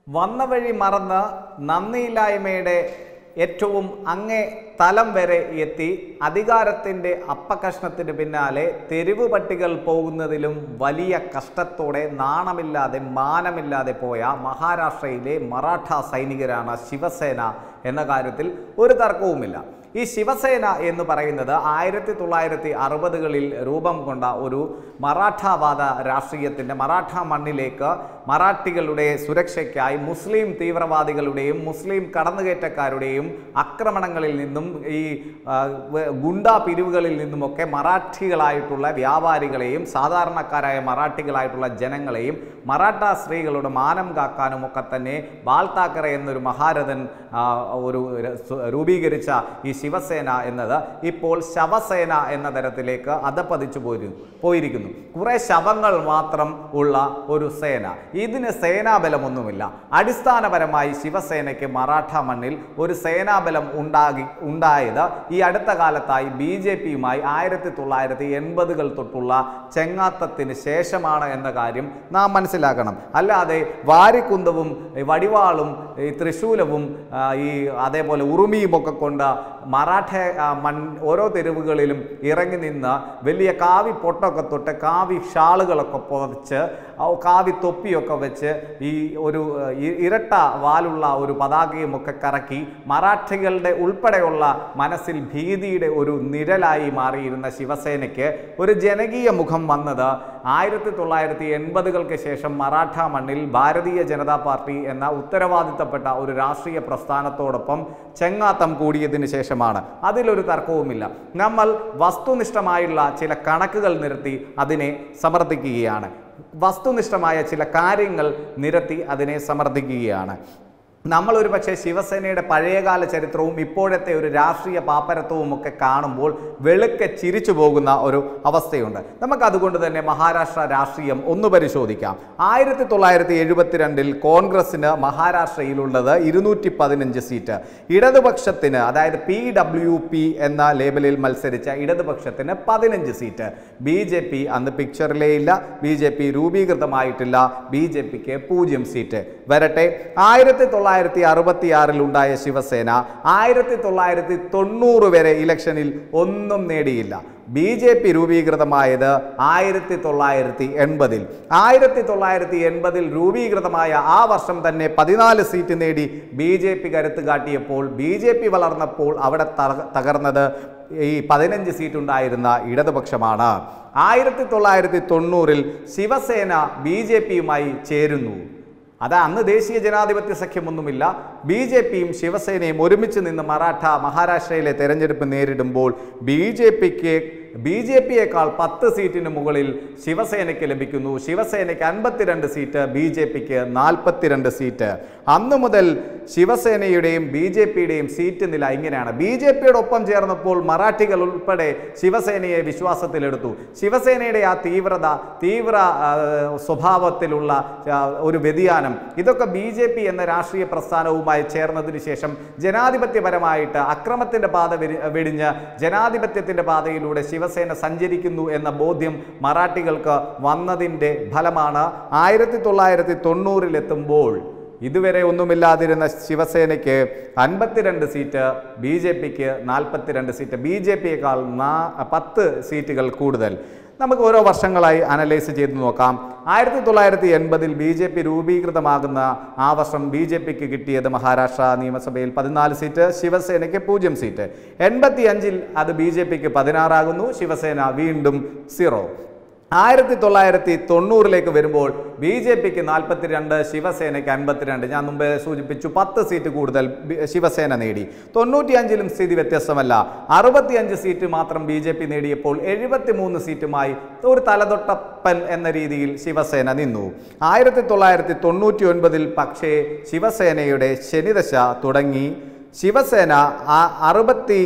വന്ന വഴി മറന്ന് നന്ദിയില്ലായ്മയുടെ ഏറ്റവും അങ്ങേ തലം വരെ എത്തി അധികാരത്തിൻ്റെ അപ്പകഷ്ണത്തിന് പിന്നാലെ തെരുവ് പട്ടികൾ പോകുന്നതിലും വലിയ കഷ്ടത്തോടെ നാണമില്ലാതെ മാനമില്ലാതെ പോയ മഹാരാഷ്ട്രയിലെ മറാഠ സൈനികരാണ് ശിവസേന എന്ന കാര്യത്തിൽ ഒരു തർക്കവുമില്ല ഈ ശിവസേന എന്ന് പറയുന്നത് ആയിരത്തി തൊള്ളായിരത്തി അറുപതുകളിൽ രൂപം കൊണ്ട ഒരു മറാഠാവാദ രാഷ്ട്രീയത്തിൻ്റെ മറാഠ മണ്ണിലേക്ക് മറാഠികളുടെ സുരക്ഷയ്ക്കായി മുസ്ലിം തീവ്രവാദികളുടെയും മുസ്ലിം കടന്നുകയറ്റക്കാരുടെയും ആക്രമണങ്ങളിൽ നിന്നും ഈ ആ, വ- ഗുണ്ടാ പിരിവുകളിൽ നിന്നുമൊക്കെ മറാഠികളായിട്ടുള്ള വ്യാപാരികളെയും സാധാരണക്കാരായ മറാഠികളായിട്ടുള്ള ജനങ്ങളെയും മറാഠ സ്ത്രീകളുടെ മാനം കാക്കാനും ഒക്കെ തന്നെ ബാൽ താക്കറെ എന്നൊരു മഹാരഥൻ ആ, ഒരു ര- സു- രൂപീകരിച്ച ഈ ശിവസേന എന്നത് ഇപ്പോൾ ശവസേന എന്ന തരത്തിലേക്ക് അധപ്പതിച്ചു പോയി പോയിരിക്കുന്നു കുറെ ശവങ്ങൾ മാത്രം ഉള്ള ഒരു സേന ഇതിന് സേനാബലമൊന്നുമില്ല അടിസ്ഥാനപരമായി ശിവസേനയ്ക്ക് മറാഠ മണ്ണിൽ ഒരു സേനാബലം ഉണ്ടാകി ഉണ്ടായത് ഈ അടുത്ത കാലത്തായി ബി ജെ പിയുമായി ആയിരത്തി തൊള്ളായിരത്തി എൺപതുകൾ തൊട്ടുള്ള ചെങ്ങാത്തത്തിന് ശേഷമാണ് എന്ന കാര്യം നാം മനസ്സിലാക്കണം അല്ലാതെ വാരിക്കുന്തവും ഈ വടിവാളും ഈ തൃശൂലവും ആ, ഈ അതേപോലെ ഉറുമിയും ഒക്കെ കൊണ്ട് മറാഠ ആ, മൺ ഓരോ തെരുവുകളിലും ഇറങ്ങി നിന്ന് വലിയ കാവി പൊട്ടൊക്കെ തൊട്ട് കാവി ഷാളുകളൊക്കെ പുതച്ച് ആ കാവി തൊപ്പിയൊക്കെ വെച്ച് ഈ ഒരു ആ, ഇ- ഇരട്ട വാലുള്ള ഒരു പതാകയും ഒക്കെ കറക്കി മറാഠികളുടെ ഉൾപ്പെടെയുള്ള മനസ്സിൽ ഭീതിയുടെ ഒരു നിഴലായി മാറിയിരുന്ന ശിവസേനയ്ക്ക് ഒരു ജനകീയ മുഖം വന്നത് ആയിരത്തി തൊള്ളായിരത്തി എൺപതുകൾക്ക് ശേഷം മറാഠ മണ്ണിൽ ഭാരതീയ ജനതാ പാർട്ടി എന്ന ഉത്തരവാദിത്തപ്പെട്ട ഒരു രാഷ്ട്രീയ പ്രസ്ഥാനത്തോടൊപ്പം ചെങ്ങാത്തം കൂടിയതിനു ശേഷമാണ് അതിലൊരു തർക്കവുമില്ല നമ്മൾ വസ്തുനിഷ്ഠമായുള്ള ചില കണക്കുകൾ നിരത്തി അതിനെ സമർത്ഥിക്കുകയാണ് വസ്തുനിഷ്ഠമായ ചില കാര്യങ്ങൾ നിരത്തി അതിനെ സമർത്ഥിക്കുകയാണ് നമ്മൾ ഒരു പക്ഷേ ശിവസേനയുടെ പഴയകാല ചരിത്രവും ഇപ്പോഴത്തെ ഒരു രാഷ്ട്രീയ പാപ്പരത്വവും ഒക്കെ കാണുമ്പോൾ വെളുക്കെ ചിരിച്ചു പോകുന്ന ഒരു അവസ്ഥയുണ്ട് നമുക്ക് അതുകൊണ്ട് തന്നെ മഹാരാഷ്ട്ര രാഷ്ട്രീയം ഒന്ന് പരിശോധിക്കാം ആയിരത്തി തൊള്ളായിരത്തി എഴുപത്തിരണ്ടിൽ കോൺഗ്രസിന് മഹാരാഷ്ട്രയിലുള്ളത് ഇരുന്നൂറ്റി പതിനഞ്ച് സീറ്റ് ഇടതുപക്ഷത്തിന് അതായത് പി ഡബ്ല്യു പി എന്ന ലേബലിൽ മത്സരിച്ച ഇടതുപക്ഷത്തിന് പതിനഞ്ച് സീറ്റ് ബി ജെ പി അന്ന് പിക്ചറിലേ ഇല്ല ബി ജെ പി രൂപീകൃതമായിട്ടില്ല ബി ജെ പിക്ക് പൂജ്യം സീറ്റ് വരട്ടെ ആയിരത്തി തൊള്ളായിരത്തി അറുപത്തി ആറിൽ ഉണ്ടായ ശിവസേന ആയിരത്തി തൊള്ളായിരത്തി തൊണ്ണൂറ് വരെ ഇലക്ഷനിൽ ഒന്നും നേടിയില്ല ബി ജെ പി രൂപീകൃതമായത് ആയിരത്തി തൊള്ളായിരത്തി എൺപതിൽ ആയിരത്തി തൊള്ളായിരത്തി എൺപതിൽ രൂപീകൃതമായ ആ വർഷം തന്നെ പതിനാല് സീറ്റ് നേടി ബി ജെ പി കരുത്ത് കാട്ടിയപ്പോൾ ബി ജെ പി വളർന്നപ്പോൾ അവിടെ തക- തകർന്നത് ഈ പതിനഞ്ച് സീറ്റ് ഉണ്ടായിരുന്ന ഇടതുപക്ഷമാണ് ആയിരത്തി തൊള്ളായിരത്തി തൊണ്ണൂറിൽ ശിവസേന ബി ജെ പിയുമായി ചേരുന്നു അത് അന്ന് ദേശീയ ജനാധിപത്യ സഖ്യമൊന്നുമില്ല ബി ജെ പിയും ശിവസേനയും ഒരുമിച്ച് നിന്ന് മറാഠ മഹാരാഷ്ട്രയിലെ തെരഞ്ഞെടുപ്പ് നേരിടുമ്പോൾ ബി ജെ പിക്ക് ബി ജെ പിയേക്കാൾ പത്ത് സീറ്റിന് മുകളിൽ ശിവസേനയ്ക്ക് ലഭിക്കുന്നു ശിവസേനയ്ക്ക് അൻപത്തിരണ്ട് സീറ്റ് ബി ജെ പിക്ക് നാൽപ്പത്തിരണ്ട് സീറ്റ് അന്നു മുതൽ ശിവസേനയുടെയും ബി ജെ പിയുടെയും സീറ്റ് നില ഇങ്ങനെയാണ് ബി ജെ പിയുടെ ഒപ്പം ചേർന്നപ്പോൾ മറാഠികൾ ഉൾപ്പെടെ ശിവസേനയെ വിശ്വാസത്തിലെടുത്തു ശിവസേനയുടെ ആ തീവ്രത തീവ്ര ആ, സ്വഭാവത്തിലുള്ള ആ, ഒരു വ്യതിയാനം ഇതൊക്കെ ബി ജെ പി എന്ന രാഷ്ട്രീയ പ്രസ്ഥാനവുമായി ചേർന്നതിന് ശേഷം ജനാധിപത്യപരമായിട്ട് അക്രമത്തിന്റെ പാത വെരി- വെടിഞ്ഞ് ജനാധിപത്യത്തിന്റെ പാതയിലൂടെ ശിവസേന സഞ്ചരിക്കുന്നു എന്ന ബോധ്യം മറാഠികൾക്ക് വന്നതിൻ്റെ ഫലമാണ് ആയിരത്തി തൊള്ളായിരത്തി തൊണ്ണൂറിലെത്തുമ്പോൾ ഇതുവരെ ഒന്നുമില്ലാതിരുന്ന ശിവസേനയ്ക്ക് അൻപത്തിരണ്ട് സീറ്റ് ബി ജെ പിക്ക് നാൽപ്പത്തിരണ്ട് സീറ്റ് ബി ജെ പിയേക്കാൾ നാ പത്ത് സീറ്റുകൾ കൂടുതൽ നമുക്ക് ഓരോ വർഷങ്ങളായി അനലൈസ് ചെയ്ത് നോക്കാം ആയിരത്തി തൊള്ളായിരത്തി എൺപതിൽ ബി ജെ പി രൂപീകൃതമാകുന്ന ആ വർഷം ബി ജെ പിക്ക് കിട്ടിയത് മഹാരാഷ്ട്ര നിയമസഭയിൽ പതിനാല് സീറ്റ് ശിവസേനയ്ക്ക് പൂജ്യം സീറ്റ് എൺപത്തി അഞ്ചിൽ അത് ബി ജെ പിക്ക് പതിനാറാകുന്നു ശിവസേന വീണ്ടും സീറോ ആയിരത്തി തൊള്ളായിരത്തി തൊണ്ണൂറിലേക്ക് വരുമ്പോൾ ബി ജെ പിക്ക് നാൽപ്പത്തിരണ്ട് ശിവസേനയ്ക്ക് അൻപത്തിരണ്ട് ഞാൻ മുമ്പേ സൂചിപ്പിച്ചു പത്ത് സീറ്റ് കൂടുതൽ ബി- ശിവസേന നേടി തൊണ്ണൂറ്റിയഞ്ചിലും സ്ഥിതി വ്യത്യസ്തമല്ല അറുപത്തിയഞ്ച് സീറ്റ് മാത്രം ബി ജെ പി നേടിയപ്പോൾ എഴുപത്തി മൂന്ന് സീറ്റുമായി ഒരു തലതൊട്ടപ്പൻ എന്ന രീതിയിൽ ശിവസേന നിന്നു ആയിരത്തി തൊള്ളായിരത്തി തൊണ്ണൂറ്റി ഒൻപതിൽ പക്ഷേ ശിവസേനയുടെ ശനിദശ തുടങ്ങി ശിവസേന ആ അറുപത്തി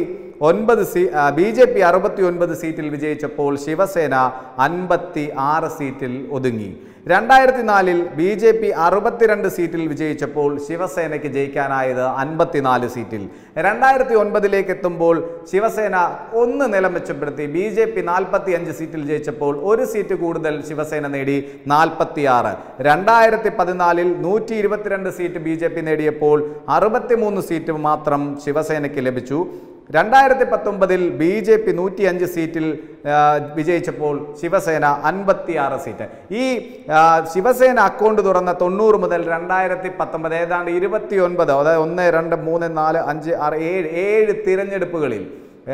ഒൻപത് സീ ബി ജെ പി അറുപത്തി ഒൻപത് സീറ്റിൽ വിജയിച്ചപ്പോൾ ശിവസേന അൻപത്തി ആറ് സീറ്റിൽ ഒതുങ്ങി രണ്ടായിരത്തി നാലിൽ ബി ജെ പി അറുപത്തിരണ്ട് സീറ്റിൽ വിജയിച്ചപ്പോൾ ശിവസേനയ്ക്ക് ജയിക്കാനായത് അൻപത്തിനാല് സീറ്റിൽ രണ്ടായിരത്തി ഒൻപതിലേക്ക് എത്തുമ്പോൾ ശിവസേന ഒന്ന് നിലം മെച്ചപ്പെടുത്തി ബി ജെ പി നാൽപ്പത്തി അഞ്ച് സീറ്റിൽ ജയിച്ചപ്പോൾ ഒരു സീറ്റ് കൂടുതൽ ശിവസേന നേടി നാൽപ്പത്തിയാറ് രണ്ടായിരത്തി പതിനാലിൽ നൂറ്റി ഇരുപത്തിരണ്ട് സീറ്റ് ബി ജെ പി നേടിയപ്പോൾ അറുപത്തിമൂന്ന് സീറ്റ് മാത്രം ശിവസേനയ്ക്ക് ലഭിച്ചു രണ്ടായിരത്തി പത്തൊമ്പതിൽ ബി ജെ പി നൂറ്റിയഞ്ച് സീറ്റിൽ ആ, വിജയിച്ചപ്പോൾ ശിവസേന അൻപത്തിയാറ് സീറ്റ് ഈ ആ, ശിവസേന അക്കൗണ്ട് തുറന്ന തൊണ്ണൂറ് മുതൽ രണ്ടായിരത്തി പത്തൊമ്പത് ഏതാണ്ട് ഇരുപത്തി ഒൻപത് അതായത് ഒന്ന് രണ്ട് മൂന്ന് നാല് അഞ്ച് ആറ് ഏഴ് ഏഴ് തിരഞ്ഞെടുപ്പുകളിൽ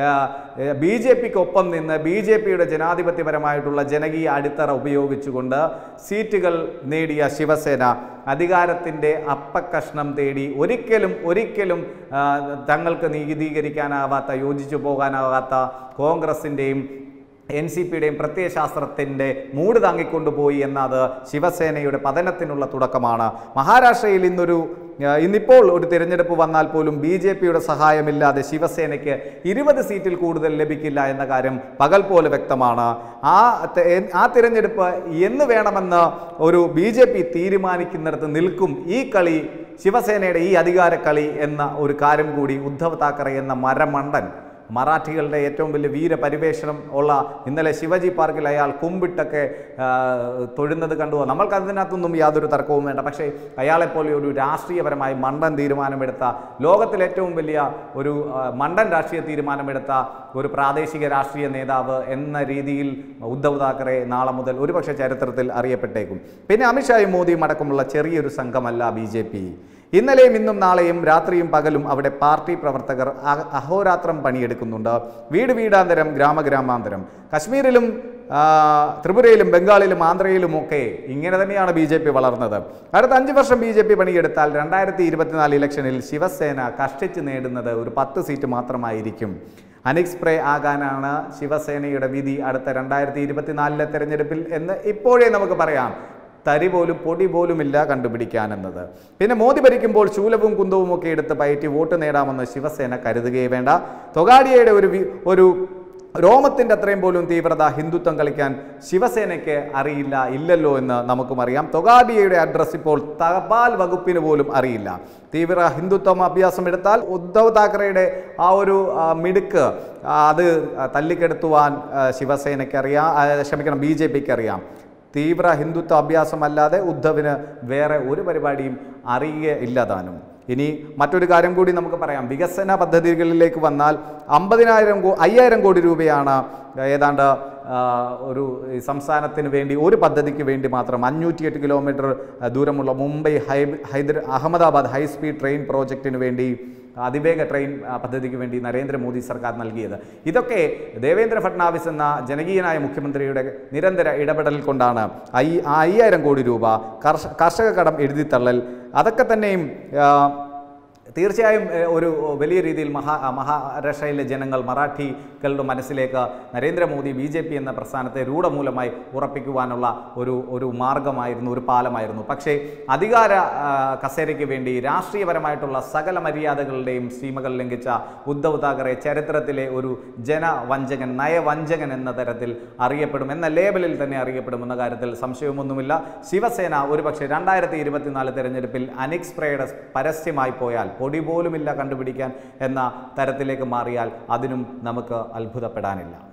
ബി ജെ പിക്ക് ഒപ്പം നിന്ന് ബി ജെ പിയുടെ ജനാധിപത്യപരമായിട്ടുള്ള ജനകീയ അടിത്തറ ഉപയോഗിച്ചുകൊണ്ട് സീറ്റുകൾ നേടിയ ശിവസേന അധികാരത്തിൻ്റെ അപ്പക്കഷ്ണം തേടി ഒരിക്കലും ഒരിക്കലും ആ, തങ്ങൾക്ക് നീതീകരിക്കാനാവാത്ത യോജിച്ചു പോകാനാവാത്ത കോൺഗ്രസിൻ്റെയും എൻ സി പിയുടെയും പ്രത്യയശാസ്ത്രത്തിൻ്റെ മൂട് താങ്ങിക്കൊണ്ടുപോയി എന്നത് ശിവസേനയുടെ പതനത്തിനുള്ള തുടക്കമാണ് മഹാരാഷ്ട്രയിൽ ഇന്നൊരു ആ, ഇന്നിപ്പോൾ ഒരു തിരഞ്ഞെടുപ്പ് വന്നാൽ പോലും ബി ജെ പിയുടെ സഹായമില്ലാതെ ശിവസേനയ്ക്ക് ഇരുപത് സീറ്റിൽ കൂടുതൽ ലഭിക്കില്ല എന്ന കാര്യം പകൽ പോലെ വ്യക്തമാണ് ആ തെ- ആ തിരഞ്ഞെടുപ്പ് എന്ന് വേണമെന്ന് ഒരു ബി ജെ പി തീരുമാനിക്കുന്നിടത്ത് നിൽക്കും ഈ കളി ശിവസേനയുടെ ഈ അധികാര കളി എന്ന ഒരു കാര്യം കൂടി ഉദ്ധവ് താക്കറെ എന്ന മരമണ്ടൻ മറാഠികളുടെ ഏറ്റവും വലിയ വീരപരിവേഷണം ഉള്ള ഇന്നലെ ശിവജി പാർക്കിൽ അയാൾ കുമ്പിട്ടൊക്കെ ആ, തൊഴുന്നത് കണ്ടു നമ്മൾക്ക് അതിനകത്തൊന്നും യാതൊരു തർക്കവും വേണ്ട പക്ഷേ അയാളെപ്പോലെ ഒരു രാഷ്ട്രീയപരമായി മണ്ടൻ തീരുമാനമെടുത്ത ലോകത്തിലെ ഏറ്റവും വലിയ ഒരു ആ, മണ്ടൻ രാഷ്ട്രീയ തീരുമാനമെടുത്ത ഒരു പ്രാദേശിക രാഷ്ട്രീയ നേതാവ് എന്ന രീതിയിൽ ഉദ്ധവ് താക്കറെ നാളെ മുതൽ ഒരുപക്ഷെ ചരിത്രത്തിൽ അറിയപ്പെട്ടേക്കും പിന്നെ അമിത്ഷായും മോദിയും അടക്കമുള്ള ചെറിയൊരു സംഘമല്ല ബി ജെ പി ഇന്നലെയും ഇന്നും നാളെയും രാത്രിയും പകലും അവിടെ പാർട്ടി പ്രവർത്തകർ അഹ- അഹോരാത്രം പണിയെടുക്കുന്നുണ്ട് വീട് വീടാന്തരം ഗ്രാമഗ്രാമാന്തരം കശ്മീരിലും ആ, ത്രിപുരയിലും ബംഗാളിലും ആന്ധ്രയിലുമൊക്കെ ഇങ്ങനെ തന്നെയാണ് ബി ജെ പി വളർന്നത് അടുത്ത അഞ്ച് വർഷം ബി ജെ പി പണിയെടുത്താൽ രണ്ടായിരത്തി ഇരുപത്തിനാല് ഇലക്ഷനിൽ ശിവസേന കഷ്ടിച്ച് നേടുന്നത് ഒരു പത്ത് സീറ്റ് മാത്രമായിരിക്കും അനിക്സ്പ്രേ ആകാനാണ് ശിവസേനയുടെ വിധി അടുത്ത രണ്ടായിരത്തി ഇരുപത്തിനാലിലെ തെരഞ്ഞെടുപ്പിൽ എന്ന് ഇപ്പോഴേ നമുക്ക് പറയാം തരി പോലും പൊടി പോലുമില്ല കണ്ടുപിടിക്കാനെന്നത് പിന്നെ മോദി ഭരിക്കുമ്പോൾ ശൂലവും കുന്തവും ഒക്കെ എടുത്ത് പയറ്റി വോട്ട് നേടാമെന്ന് ശിവസേന കരുതുകയേ വേണ്ട തൊഗാഡിയയുടെ ഒരു വി- ഒരു രോമത്തിൻ്റെ അത്രയും പോലും തീവ്രത ഹിന്ദുത്വം കളിക്കാൻ ശിവസേനയ്ക്ക് അറിയില്ല ഇല്ലല്ലോ എന്ന് നമുക്കും അറിയാം തൊഗാഡിയയുടെ അഡ്രസ് ഇപ്പോൾ തപാൽ വകുപ്പിന് പോലും അറിയില്ല തീവ്ര ഹിന്ദുത്വം അഭ്യാസം എടുത്താൽ ഉദ്ധവ് താക്കറെയുടെ ആ ഒരു ആ, മിടുക്ക് ആ, അത് തല്ലിക്കെടുത്തുവാൻ ആ, ശിവസേനയ്ക്ക് അറിയാം ആ, ക്ഷമിക്കണം ബി ജെ പിക്ക് അറിയാം തീവ്ര ഹിന്ദുത്വ അഭ്യാസമല്ലാതെ ഉദ്ധവിന് വേറെ ഒരു പരിപാടിയും അറിയുകയില്ല താനും ഇനി മറ്റൊരു കാര്യം കൂടി നമുക്ക് പറയാം വികസന പദ്ധതികളിലേക്ക് വന്നാൽ അമ്പതിനായിരം കോ അയ്യായിരം കോടി രൂപയാണ് ഏതാണ്ട് ആ, ഒരു ഈ സംസ്ഥാനത്തിന് വേണ്ടി ഒരു പദ്ധതിക്ക് വേണ്ടി മാത്രം അഞ്ഞൂറ്റിയെട്ട് കിലോമീറ്റർ ആ, ദൂരമുള്ള മുംബൈ ഹൈ ഹൈദർ അഹമ്മദാബാദ് ഹൈസ്പീഡ് ട്രെയിൻ പ്രോജക്റ്റിന് വേണ്ടി അതിവേഗ ട്രെയിൻ ആ, പദ്ധതിക്ക് വേണ്ടി നരേന്ദ്രമോദി സർക്കാർ നൽകിയത് ഇതൊക്കെ ദേവേന്ദ്ര ഫട്നാവിസ് എന്ന ജനകീയനായ മുഖ്യമന്ത്രിയുടെ നിരന്തര ഇടപെടൽ കൊണ്ടാണ് ഐ ആ അയ്യായിരം കോടി രൂപ കർഷ കർഷക കടം എഴുതിത്തള്ളൽ അതൊക്കെ തന്നെയും ആ, തീർച്ചയായും ഏഹ്, ഒരു വലിയ രീതിയിൽ മഹാ മഹാരാഷ്ട്രയിലെ ജനങ്ങൾ മറാഠികളുടെ മനസ്സിലേക്ക് നരേന്ദ്രമോദി ബി ജെ പി എന്ന പ്രസ്ഥാനത്തെ രൂഢമൂലമായി ഉറപ്പിക്കുവാനുള്ള ഒരു ഒരു മാർഗമായിരുന്നു ഒരു പാലമായിരുന്നു പക്ഷേ അധികാര ആ, കസേരയ്ക്ക് വേണ്ടി രാഷ്ട്രീയപരമായിട്ടുള്ള സകല മര്യാദകളുടെയും സീമകൾ ലംഘിച്ച ഉദ്ധവ് താക്കറെ ചരിത്രത്തിലെ ഒരു ജനവഞ്ചകൻ നയവഞ്ചകൻ എന്ന തരത്തിൽ അറിയപ്പെടും എന്ന ലേബലിൽ തന്നെ അറിയപ്പെടുമെന്ന കാര്യത്തിൽ സംശയമൊന്നുമില്ല ശിവസേന ഒരുപക്ഷെ രണ്ടായിരത്തി ഇരുപത്തിനാല് തെരഞ്ഞെടുപ്പിൽ അനിക്സ്പ്രയുടെ പരസ്യമായി പോയാൽ പൊടി പോലുമില്ല കണ്ടുപിടിക്കാൻ എന്ന തരത്തിലേക്ക് മാറിയാൽ അതിനും നമുക്ക് അത്ഭുതപ്പെടാനില്ല